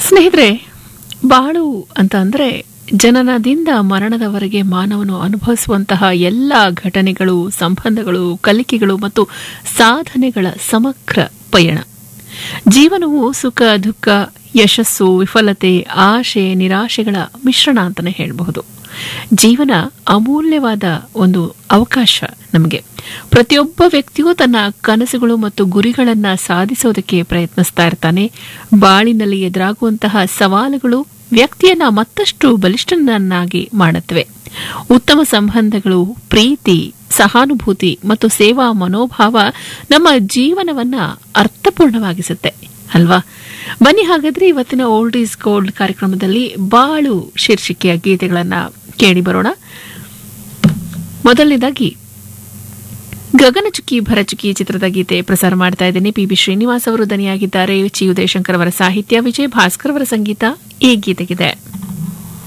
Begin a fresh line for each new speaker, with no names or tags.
ಸ್ನೇಹಿತರೆ ಬಾಳು ಅಂತ ಅಂದ್ರೆ ಜನನದಿಂದ ಮರಣದವರೆಗೆ ಮಾನವನು ಅನುಭವಿಸುವಂತಹ ಎಲ್ಲ ಘಟನೆಗಳು ಸಂಬಂಧಗಳು ಕಲಿಕೆಗಳು ಮತ್ತು ಸಾಧನೆಗಳ ಸಮಗ್ರ ಪಯಣ ಜೀವನವು ಸುಖ ದುಃಖ ಯಶಸ್ಸು ವಿಫಲತೆ ಆಶೆ ನಿರಾಶೆಗಳ ಮಿಶ್ರಣ ಅಂತಾನೆ ಹೇಳಬಹುದು ಜೀವನ ಅಮೂಲ್ಯವಾದ ಒಂದು ಅವಕಾಶ ನಮಗೆ ಪ್ರತಿಯೊಬ್ಬ ವ್ಯಕ್ತಿಯೂ ತನ್ನ ಕನಸುಗಳು ಮತ್ತು ಗುರಿಗಳನ್ನ ಸಾಧಿಸೋದಕ್ಕೆ ಪ್ರಯತ್ನಿಸ್ತಾ ಇರ್ತಾನೆ ಬಾಳಿನಲ್ಲಿ ಎದುರಾಗುವಂತಹ ಸವಾಲುಗಳು ವ್ಯಕ್ತಿಯನ್ನ ಮತ್ತಷ್ಟು ಬಲಿಷ್ಠನನ್ನಾಗಿ ಮಾಡುತ್ತವೆ ಉತ್ತಮ ಸಂಬಂಧಗಳು ಪ್ರೀತಿ ಸಹಾನುಭೂತಿ ಮತ್ತು ಸೇವಾ ಮನೋಭಾವ ನಮ್ಮ ಜೀವನವನ್ನ ಅರ್ಥಪೂರ್ಣವಾಗಿಸುತ್ತೆ ಅಲ್ವಾ ಬನ್ನಿ ಹಾಗಾದ್ರೆ ಇವತ್ತಿನ ಓಲ್ಡ್ ಈಸ್ ಗೋಲ್ಡ್ ಕಾರ್ಯಕ್ರಮದಲ್ಲಿ ಬಾಳು ಶೀರ್ಷಿಕೆಯ ಗೀತೆಗಳನ್ನ ಕೇಳಿ ಬರೋಣ ಮೊದಲನೇದಾಗಿ ಗಗನಚುಕ್ಕಿ ಭರಚುಕ್ಕಿ ಚಿತ್ರದ ಗೀತೆ ಪ್ರಸಾರ ಮಾಡ್ತಾ ಇದ್ದೇನೆ ಪಿ ಬಿ ಶ್ರೀನಿವಾಸ್ ಅವರು ದನಿಯಾಗಿದ್ದಾರೆ ಚಿ ಉದಯಶಂಕರ್ ಅವರ ಸಾಹಿತ್ಯ ವಿಜಯ್ ಭಾಸ್ಕರ್ ಅವರ ಸಂಗೀತ ಈ ಗೀತೆಗಿದೆ